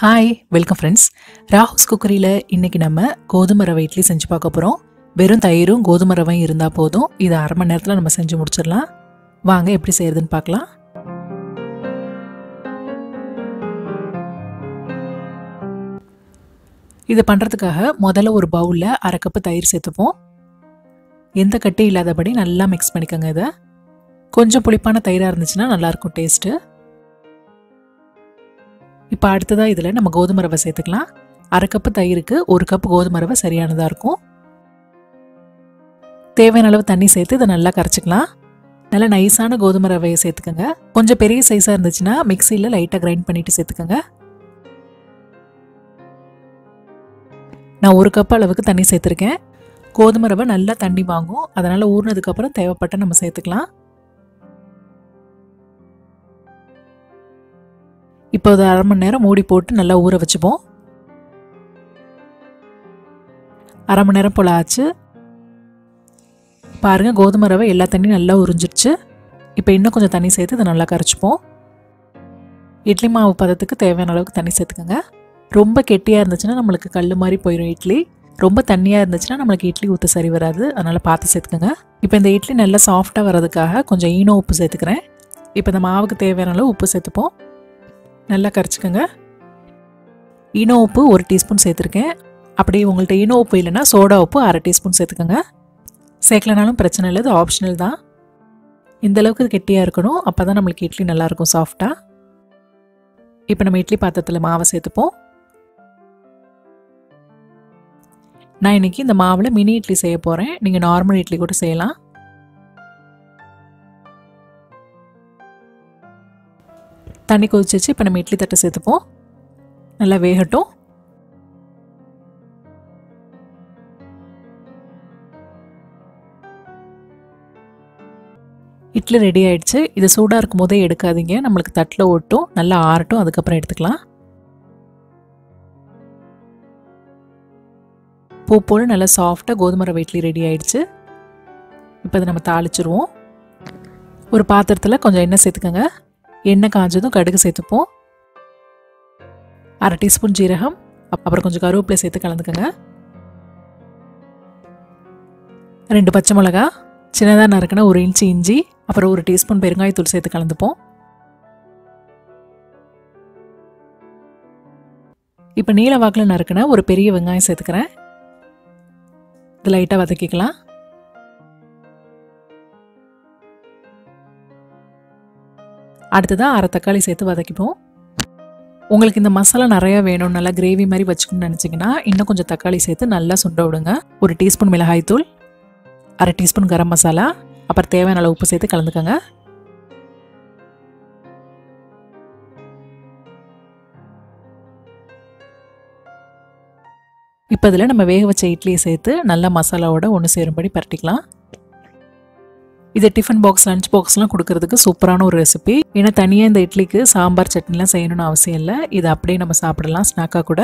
hi welcome friends Rahu's குக்கரியில் இன்னைக்கு நம்ம கோதுமை ரவை இட்லி செஞ்சு பார்க்க போகிறோம் வெறும் தயிரும் கோதுமை ரவையும் இருந்தால் போதும் இதை அரை மணி நேரத்தில் நம்ம செஞ்சு முடிச்சிடலாம் வாங்க எப்படி செய்யறதுன்னு பார்க்கலாம் இது பண்ணுறதுக்காக முதல்ல ஒரு பவுலில் அரை கப்பு தயிர் சேர்த்துப்போம் எந்த கட்டி இல்லாதபடி நல்லா மிக்ஸ் பண்ணிக்கோங்க இதை கொஞ்சம் புளிப்பான தயிராக இருந்துச்சுன்னா நல்லாயிருக்கும் டேஸ்ட்டு இப்போ அடுத்ததாக இதில் நம்ம கோதுமை ரவை சேர்த்துக்கலாம் அரை கப்பு தயிருக்கு ஒரு கப் கோதுமை ரவை சரியானதாக இருக்கும் தேவையான அளவு தண்ணி சேர்த்து இதை நல்லா கரைச்சிக்கலாம் நல்லா நைஸான கோதுமை ரவையை சேர்த்துக்கோங்க கொஞ்சம் பெரிய சைஸாக இருந்துச்சுன்னா மிக்சியில் லைட்டாக கிரைண்ட் பண்ணிட்டு சேர்த்துக்கோங்க நான் ஒரு கப் அளவுக்கு தண்ணி சேர்த்துருக்கேன் கோதுமை ரவை நல்லா தண்ணி வாங்கும் அதனால் ஊறினதுக்கப்புறம் தேவைப்பட்ட நம்ம சேர்த்துக்கலாம் இப்போ ஒரு அரை மணி நேரம் மூடி போட்டு நல்லா ஊற வச்சுப்போம் அரை மணி நேரம் போல் ஆச்சு பாருங்கள் கோதுமை ரவை எல்லா தண்ணியும் நல்லா உறிஞ்சிடுச்சு இப்போ இன்னும் கொஞ்சம் தண்ணி சேர்த்து இதை நல்லா கரைச்சிப்போம் இட்லி மாவு பதத்துக்கு தேவையான அளவுக்கு தண்ணி சேர்த்துக்கோங்க ரொம்ப கெட்டியாக இருந்துச்சுன்னா நம்மளுக்கு கல் மாதிரி போயிடும் இட்லி ரொம்ப தண்ணியாக இருந்துச்சுன்னா நம்மளுக்கு இட்லி ஊற்ற சரி வராது அதனால் பார்த்து சேர்த்துக்கோங்க இப்போ இந்த இட்லி நல்லா சாஃப்டாக வர்றதுக்காக கொஞ்சம் ஈனோ உப்பு சேர்த்துக்கிறேன் இப்போ இந்த மாவுக்கு தேவையான அளவு உப்பு சேர்த்துப்போம் நல்லா கரைச்சிக்கோங்க ஈனோ உப்பு ஒரு டீஸ்பூன் சேர்த்துருக்கேன் அப்படி உங்கள்கிட்ட ஈனோ உப்பு இல்லைன்னா சோடா உப்பு அரை டீஸ்பூன் சேர்த்துக்கோங்க சேர்க்கலனாலும் பிரச்சனை இல்லை இது ஆப்ஷனல் தான் இந்த அளவுக்கு கெட்டியாக இருக்கணும் அப்போ தான் நம்மளுக்கு இட்லி நல்லாயிருக்கும் சாஃப்டாக இப்போ நம்ம இட்லி பாத்திரத்தில் மாவை சேர்த்துப்போம் நான் இன்னைக்கு இந்த மாவில் மினி இட்லி செய்ய போகிறேன் நீங்கள் நார்மல் இட்லி கூட செய்யலாம் தண்ணி கொதிச்சிச்சு இப்போ நம்ம இட்லி தட்டை சேர்த்துப்போம் நல்லா வேகட்டும் இட்லி ரெடி ஆயிடுச்சு இது சூடாக இருக்கும் போதே எடுக்காதீங்க நம்மளுக்கு தட்டில் ஒட்டும் நல்லா ஆறட்டும் அதுக்கப்புறம் எடுத்துக்கலாம் பூ போல் நல்லா சாஃப்டாக கோதுமை ரவை இட்லி ரெடி ஆயிடுச்சு இப்போ அதை நம்ம தாளிச்சிருவோம் ஒரு பாத்திரத்தில் கொஞ்சம் எண்ணெய் சேர்த்துக்கோங்க எண்ணெய் காஞ்சதும் கடுகு சேர்த்துப்போம் அரை டீஸ்பூன் ஜீரகம் அப்புறம் கொஞ்சம் கருவேப்பிலை சேர்த்து கலந்துக்கோங்க ரெண்டு பச்சை மிளகா சின்னதாக நறுக்கின ஒரு இன்ச்சு இஞ்சி அப்புறம் ஒரு டீஸ்பூன் பெருங்காயத்தூள் சேர்த்து கலந்துப்போம் இப்போ நீல வாக்கில் நறுக்கின ஒரு பெரிய வெங்காயம் சேர்த்துக்கிறேன் இது லைட்டாக வதக்கிக்கலாம் அடுத்ததாக அரை தக்காளி சேர்த்து வதக்கிப்போம் உங்களுக்கு இந்த மசாலா நிறையா வேணும் நல்லா கிரேவி மாதிரி வச்சுக்கணும்னு நினச்சிங்கன்னா இன்னும் கொஞ்சம் தக்காளி சேர்த்து நல்லா சுண்ட விடுங்க ஒரு டீஸ்பூன் மிளகாய்த்தூள் அரை டீஸ்பூன் கரம் மசாலா அப்புறம் தேவையான அளவு உப்பு சேர்த்து கலந்துக்கோங்க இப்போ இதில் நம்ம வேக வச்ச இட்லியை சேர்த்து நல்லா மசாலாவோட ஒன்று சேரும்படி பரட்டிக்கலாம் இது டிஃபன் பாக்ஸ் லஞ்ச் பாக்ஸ்லாம் கொடுக்கறதுக்கு சூப்பரான ஒரு ரெசிபி ஏன்னா தனியாக இந்த இட்லிக்கு சாம்பார் சட்னிலாம் செய்யணும்னு அவசியம் இல்லை இது அப்படியே நம்ம சாப்பிடலாம் ஸ்நாக்காக கூட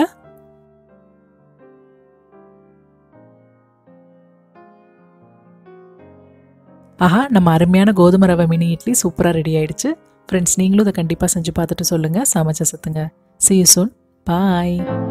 ஆஹா நம்ம அருமையான கோதுமை ரவை மினி இட்லி சூப்பராக ரெடி ஆயிடுச்சு ஃப்ரெண்ட்ஸ் நீங்களும் இதை கண்டிப்பாக செஞ்சு பார்த்துட்டு சொல்லுங்கள் சமைச்ச சத்துங்க சி யூ சூன் பாய்